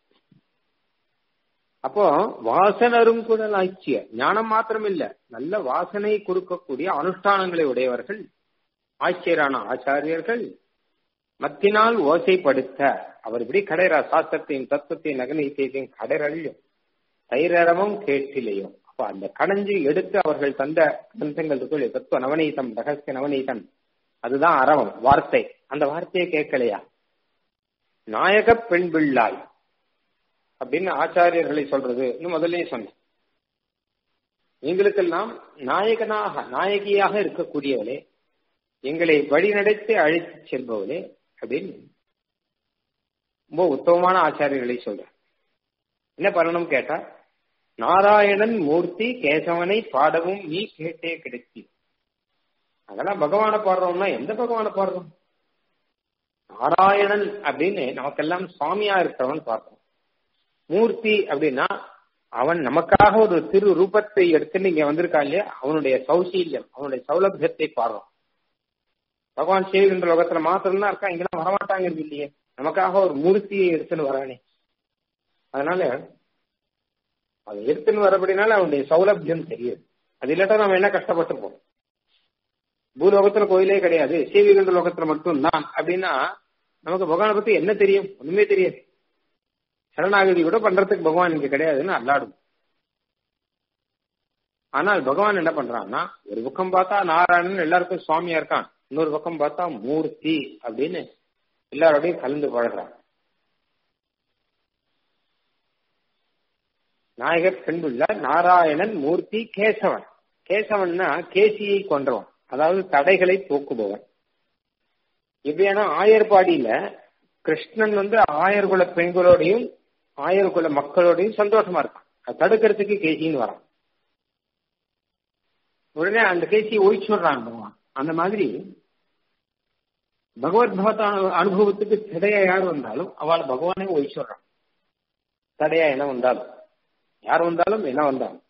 அப்போ வாசனரும் கூட ஆட்சிய ஞானம் மாத்திரம் இல்ல நல்ல வாசனை கொடுக்கக்கூடிய அனுஷ்டானங்களை உடையவர்கள் ஆட்சியரான ஆச்சாரியர்கள் மத்தினால் ஓசைப்படுத்த அவர் இப்படி கடைரா சாஸ்திரத்தையும் தத்துவத்தையும் நகனீத்தையும் கடைரழியும் தைரரமும் கேட்டிலையும் அப்ப அந்த கடைஞ்சு எடுத்து அவர்கள் தந்த கிரந்தங்கள் இருக்கும் தத்துவ நவநீதம் ரகசிய நவநீதம் அதுதான் அரவம் வார்த்தை அந்த வார்த்தையை கேட்கலையா நாயக பெண் பிள்ளாய் அப்படின்னு ஆச்சாரியர்களை சொல்றது இன்னும் முதல்லயே சொன்னேன் எங்களுக்கெல்லாம் நாயகனாக நாயகியாக இருக்கக்கூடியவளே எங்களை வழிநடத்தி அழைத்து செல்பவளே அப்படின்னு ரொம்ப உத்தமமான ஆச்சாரியர்களை சொல்ற என்ன பண்ணணும் கேட்டா நாராயணன் மூர்த்தி கேசவனை பாடவும் நீ கேட்டே கிடைத்தி அதெல்லாம் பகவானை பாடுறோம்னா எந்த பகவானை பாடுறோம் நாராயணன் அப்படின்னு நமக்கெல்லாம் சுவாமியா இருக்கிறவன் பார்க்கணும் மூர்த்தி அப்படின்னா அவன் நமக்காக ஒரு திரு ரூபத்தை எடுத்துன்னு இங்க வந்திருக்கான் இல்லையா அவனுடைய சௌசீல்யம் அவனுடைய சௌலபியத்தை பாடுறோம் பகவான் செய்கின்ற லோகத்துல மாத்திரம்தான் இருக்கா இங்கெல்லாம் வரமாட்டாங்க இல்லையே நமக்காக ஒரு மூர்த்தியை எடுத்துன்னு வரானே அதனால அதை எடுத்துன்னு வரபடினால அவனுடைய சௌலபியம் தெரியுது அது இல்லாட்டா நம்ம என்ன கஷ்டப்பட்டிருப்போம் பூலோகத்துல கோயிலே கிடையாது சீவிகண்ட லோகத்துல மட்டும் தான் அப்படின்னா நமக்கு பகவானை பத்தி என்ன தெரியும் ஒண்ணுமே தெரியாது சரணாகதி கூட பண்றதுக்கு பகவான் இங்க கிடையாதுன்னு அல்லாடும் ஆனால் பகவான் என்ன பண்றான்னா ஒரு பக்கம் பார்த்தா நாராயணன் எல்லாருக்கும் சுவாமியா இருக்கான் இன்னொரு பக்கம் பார்த்தா மூர்த்தி அப்படின்னு எல்லாரோடையும் கலந்து பழகிறான் நாயகர் பெண்புள்ள நாராயணன் மூர்த்தி கேசவன் கேசவன்னா கேசியை கொன்றவன் அதாவது தடைகளை போக்குபவன் இப்படியான ஆயர்பாடியில கிருஷ்ணன் வந்து ஆயர்குல பெண்களோடையும் ஆயர்குல மக்களோடையும் சந்தோஷமா இருக்கான் அது தடுக்கிறதுக்கு கேசின்னு வரான் உடனே அந்த கேசியை ஒழிச்சுடுறான் பகவான் அந்த மாதிரி பகவத் பகவத் அனுபவத்துக்கு தடையா யார் வந்தாலும் அவளை பகவானே ஒழிச்சுடுறான் தடையா என்ன வந்தாலும் யார் வந்தாலும் என்ன வந்தாலும்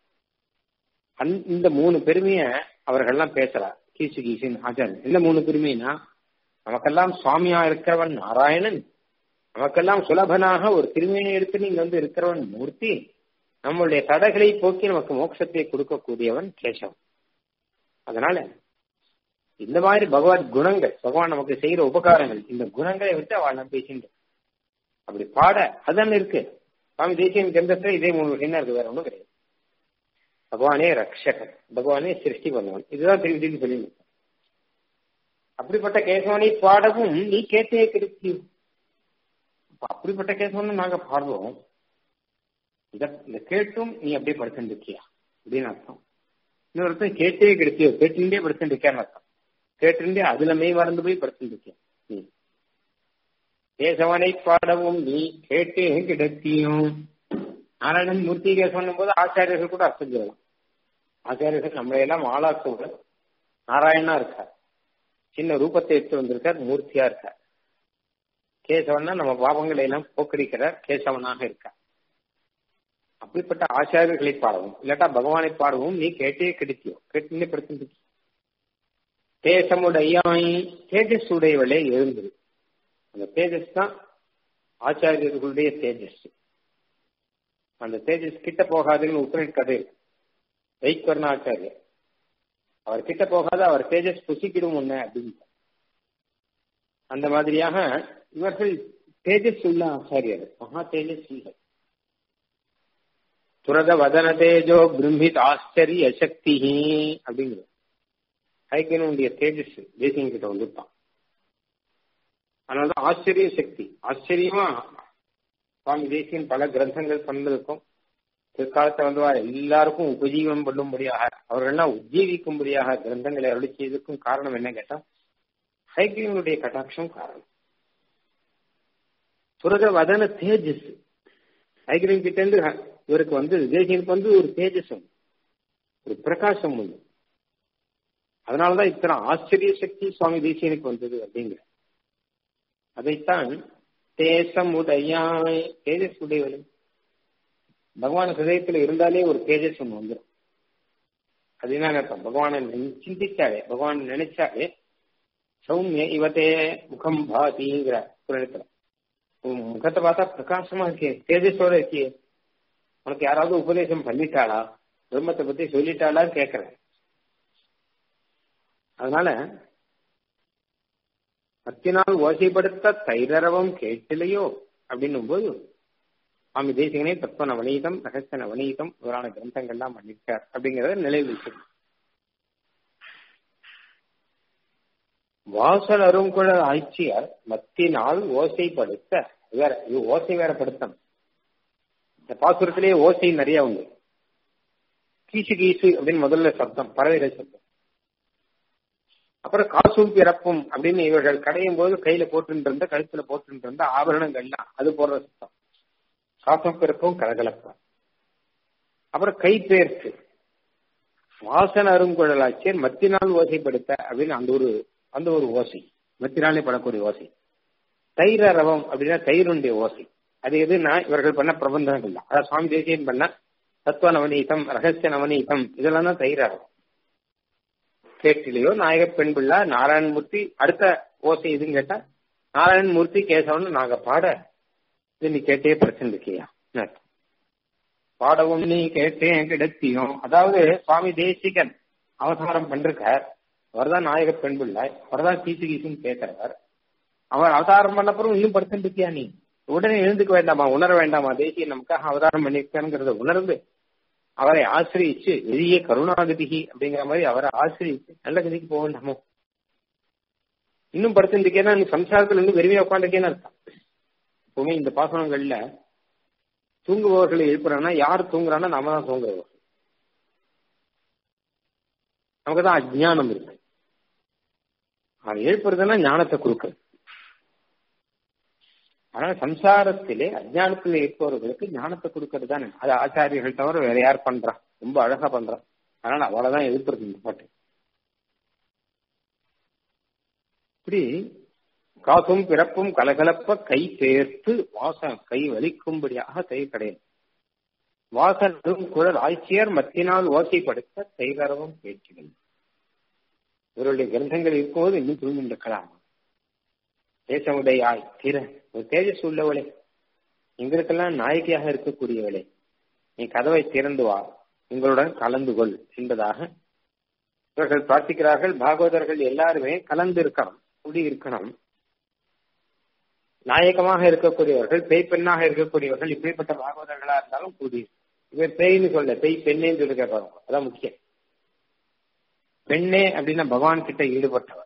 இந்த மூணு பெருமைய அவர்கள்லாம் பேசுறார் கீசு கீசின் ஆச்சாரியன் இந்த மூணு பெருமைனா நமக்கெல்லாம் சுவாமியா இருக்கிறவன் நாராயணன் நமக்கெல்லாம் சுலபனாக ஒரு திருமையை எடுத்து நீங்க வந்து இருக்கிறவன் மூர்த்தி நம்மளுடைய தடைகளை போக்கி நமக்கு மோட்சத்தை கொடுக்கக்கூடியவன் கேசவன் அதனால இந்த மாதிரி பகவத் குணங்கள் பகவான் நமக்கு செய்யற உபகாரங்கள் இந்த குணங்களை விட்டு அவள் நம்ம பேசிட்டு அப்படி பாட அதான் இருக்கு சுவாமி தேசியன் கிரந்தத்துல இதே மூணு விஷயம் இருக்கு வேற ஒன்றும் கிடையாது பகவானே ரக்ஷகன் பகவானே சிருஷ்டி பண்ணுவன் இதுதான் திரும்பி திரும்பி சொல்லி அப்படிப்பட்ட கேசவனை பாடவும் நீ கேட்டே கிடைக்கும் அப்படிப்பட்ட கேசவன் நாங்க பாடுவோம் இந்த கேட்டும் நீ அப்படியே படுத்துட்டு இருக்கியா அப்படின்னு அர்த்தம் இன்னொருத்தன் கேட்டே கிடைச்சியோ கேட்டுட்டே படுத்துட்டு இருக்கியான்னு அர்த்தம் கேட்டுட்டே அதுல மெய் மறந்து போய் படுத்துட்டு இருக்கியா நீ கேசவனை பாடவும் நீ கேட்டே கிடைத்தியும் நாராயணன் மூர்த்தி கேசவன் போது ஆச்சாரியர்கள் கூட அர்த்தம் சொல்லலாம் ஆச்சாரியர்கள் நம்மளை எல்லாம் ஆளாக்குவது நாராயணா இருக்கார் சின்ன ரூபத்தை எடுத்து வந்திருக்கார் மூர்த்தியா இருக்கார் கேசவன்னா நம்ம பாவங்களை எல்லாம் போக்கடிக்கிறார் கேசவனாக இருக்கார் அப்படிப்பட்ட ஆச்சாரியர்களை பாடவும் இல்லாட்டா பகவானை பாடவும் நீ கேட்டே கிடைத்தியோ கேட்டு படுத்து தேசமுடையாய் தேஜஸ் உடையவளே எழுந்தது அந்த தேஜஸ் தான் ஆச்சாரியர்களுடைய தேஜஸ் அந்த தேஜஸ் கிட்ட போகாதுன்னு உத்தரவு கதை வைக்கர்ணாச்சாரியர் அவர் கிட்ட போகாத அவர் தேஜஸ் புசிக்கிடும் ஒண்ணு அப்படின்னு அந்த மாதிரியாக இவர்கள் தேஜஸ் உள்ள ஆச்சாரியர் மகா தேஜஸ்விகள் துரத வதன தேஜோ பிரம்மித் ஆச்சரிய சக்தி அப்படிங்கிறது ஐக்கியனுடைய தேஜஸ் தேசியம் கிட்ட வந்துட்டான் அதனாலதான் ஆச்சரிய சக்தி ஆச்சரியமா சுவாமி தேசியன் பல கிரந்தங்கள் பண்ணதுக்கும் பிற்காலத்தை வந்து எல்லாருக்கும் உபஜீவனம் பண்ணும்படியாக அவர்கள்லாம் உஜ்ஜீவிக்கும்படியாக கிரந்தங்களை அருளி செய்ததுக்கும் காரணம் என்ன கேட்டா ஹைகிரியனுடைய கட்டாட்சம் காரணம் துரக வதன தேஜஸ் ஹைகிரியன் கிட்ட இருந்து இவருக்கு வந்து தேசியனுக்கு வந்து ஒரு தேஜஸ் உண்டு ஒரு பிரகாசம் உண்டு அதனாலதான் இத்தனை ஆச்சரிய சக்தி சுவாமி தேசியனுக்கு வந்தது அப்படிங்கிற அதைத்தான் தேசமுடையாய் தேஜஸ் உடையவளை பகவான் ஹிருதயத்துல இருந்தாலே ஒரு தேஜஸ் ஒன்று வந்துடும் அது என்ன அர்த்தம் பகவானை சிந்திச்சாலே பகவான் நினைச்சாலே சௌமிய இவத்தே முகம் பாதிங்கிற ஒரு இடத்துல முகத்தை பார்த்தா பிரகாசமா இருக்கே தேஜஸோட இருக்கியே உனக்கு யாராவது உபதேசம் பண்ணிட்டாளா பிரம்மத்தை பத்தி சொல்லிட்டாளான்னு கேக்குறேன் அதனால பத்தினால் ஓசைப்படுத்த தைரரவம் கேட்டிலையோ அப்படின்னும் போது சுவாமி தேசிகனே தத்துவ நவநீதம் ரகசிய நவநீதம் இவரான கிரந்தங்கள்லாம் பண்ணிருக்கார் அப்படிங்கறத நிலையில் வச்சிருக்கோம் வாசல் அருங்குழ ஆட்சியார் மத்தினால் ஓசைப்படுத்த வேற இது ஓசை வேற படுத்தம் இந்த பாசுரத்திலேயே ஓசை நிறைய உண்டு கீசு கீசு அப்படின்னு முதல்ல சப்தம் பறவைகள் சப்தம் அப்புறம் காசும் பிறப்பும் அப்படின்னு இவர்கள் கடையும் போது கையில போட்டு இருந்த கழுத்துல போட்டு இருந்த ஆபரணங்கள்லாம் அது போடுற சத்தம் காசும் பிறப்பும் கலகலப்பா அப்புறம் கை பேர்த்து வாசன அருங்குழலாச்சியர் மத்தினால் ஓசைப்படுத்த அப்படின்னு அந்த ஒரு அந்த ஒரு ஓசை மத்தினாலே படக்கூடிய ஓசை தைர ரவம் அப்படின்னா தயிருடைய ஓசை அது எதுனா இவர்கள் பண்ண பிரபந்தங்கள் தான் அதாவது சுவாமி தேசியன் பண்ண தத்துவ நவநீதம் ரகசிய நவநீதம் இதெல்லாம் தான் தைர ரவம் கேட்டிலையோ நாயக பெண் பிள்ளை நாராயணமூர்த்தி அடுத்த ஓசை எதுன்னு கேட்டா நாராயணமூர்த்தி கேசவன் நாங்க பாட இது நீ கேட்டே பிரச்சனை இருக்கியா பாடவும் நீ கேட்டேன் கிடைத்தியும் அதாவது சுவாமி தேசிகன் அவதாரம் பண்றார் அவர்தான் நாயக பெண் பிள்ளை அவர்தான் கீசு கீசுன்னு கேட்கிறவர் அவர் அவதாரம் பண்ணப்புறம் இன்னும் படுத்துட்டு இருக்கியா நீ உடனே எழுந்துக்க வேண்டாமா உணர வேண்டாமா தேசிய நமக்காக அவதாரம் பண்ணிருக்காருங்கிறத உணர்ந்து அவரை ஆசிரியிச்சு எளிய கருணாகதிகி அப்படிங்கிற மாதிரி அவரை ஆசிரியிச்சு நல்ல கதிக்கு போக வேண்டாமோ இன்னும் படுத்துருக்கேன்னா நீ சம்சாரத்துல இருந்து வெறுமையா உட்காந்துருக்கேன்னு அர்த்தம் எப்பவுமே இந்த பாசனங்கள்ல தூங்குபவர்களை எழுப்புறான்னா யார் தூங்குறான்னா நாம தான் தூங்குறவர் நமக்கு தான் அஜ்ஞானம் இருக்கு அவன் எழுப்புறதுன்னா ஞானத்தை கொடுக்குறது அதனால சம்சாரத்திலே அஜானத்தில் இருப்பவர்களுக்கு ஞானத்தை கொடுக்கறது தானே அது ஆச்சாரியர்கள் தவிர வேற யார் பண்றா ரொம்ப அழகா பண்றா அதனால அவளைதான் எதிர்ப்புறது இந்த பாட்டு இப்படி காசும் பிறப்பும் கலகலப்ப கை சேர்த்து வாசம் கை வலிக்கும்படியாக கை கடையும் வாசனும் குழல் ஆட்சியர் மத்தினால் ஓசைப்படுத்த கைகரவும் பேச்சுகள் இவருடைய கிரந்தங்கள் இருக்கும்போது இன்னும் தூங்கி இருக்கலாம் தேசமுடையாய் திற ஒரு தேஜஸ் உள்ளவளே எங்களுக்கெல்லாம் நாயகியாக இருக்கக்கூடியவளே நீ கதவை திறந்து வா உங்களுடன் கலந்து கொள் என்பதாக இவர்கள் பிரார்த்திக்கிறார்கள் பாகவதர்கள் எல்லாருமே கலந்து இருக்கணும் கூடி இருக்கணும் நாயகமாக இருக்கக்கூடியவர்கள் பேய் பெண்ணாக இருக்கக்கூடியவர்கள் இப்படிப்பட்ட பாகவதர்களா இருந்தாலும் கூடி இவர் பேய்னு சொல்ல பேய் பெண்ணேன்னு சொல்லி கேட்பாங்க அதான் முக்கியம் பெண்ணே அப்படின்னா பகவான் கிட்ட ஈடுபட்டவர்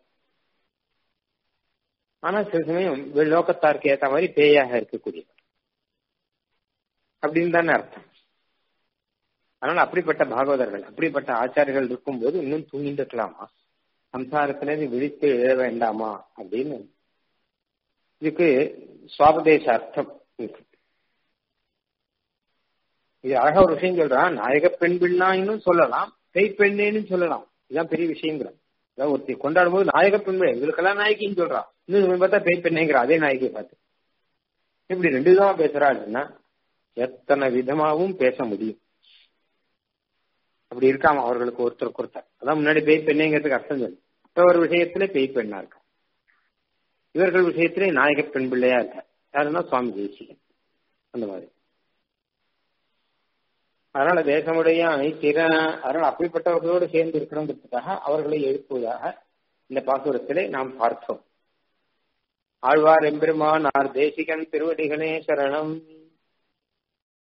ஆனா சில சமயம் லோகத்தாருக்கு ஏத்த மாதிரி பேயாக இருக்கக்கூடியவர் அப்படின்னு தானே அர்த்தம் அதனால அப்படிப்பட்ட பாகவதர்கள் அப்படிப்பட்ட ஆச்சாரியர்கள் இருக்கும்போது இன்னும் தூங்கிட்டு இருக்கலாமா சம்சாரத்திலிருந்து விழித்து எழ வேண்டாமா அப்படின்னு இதுக்கு சுவாபதேச அர்த்தம் இருக்கு இது அழகா ஒரு விஷயம் சொல்றான் நாயக பெண் பிள்ளாயின்னு சொல்லலாம் பெய் பெண்ணேன்னு சொல்லலாம் இதுதான் பெரிய விஷயங்கிற அதாவது ஒருத்தி கொண்டாடும் போது நாயக பெண் எங்களுக்கெல்லாம் நாயகின்னு சொல்றான் இன்னும் பார்த்தா பெய் பெண்ணேங்கிற அதே நாயகியை பார்த்து இப்படி ரெண்டு விதமா பேசுறாள்னா எத்தனை விதமாவும் பேச முடியும் அப்படி இருக்காம அவர்களுக்கு ஒருத்தருக்கு ஒருத்தர் அதான் முன்னாடி பேய் பெண்ணேங்கிறதுக்கு அர்த்தம் சொல்லு ஒரு விஷயத்துல பேய் பெண்ணா இருக்கா இவர்கள் விஷயத்திலே நாயக பெண் பிள்ளையா இருக்க யாருன்னா சுவாமி தேசிகன் அந்த மாதிரி அதனால தேசமுடைய திற அதனால அப்படிப்பட்டவர்களோடு சேர்ந்து இருக்கணுங்கிறதுக்காக அவர்களை எழுப்புவதாக இந்த பாசுரத்திலே நாம் பார்த்தோம் ஆழ்வார் எம்பெருமான் ஆர் தேசிகன் திருவடிகளே சரணம்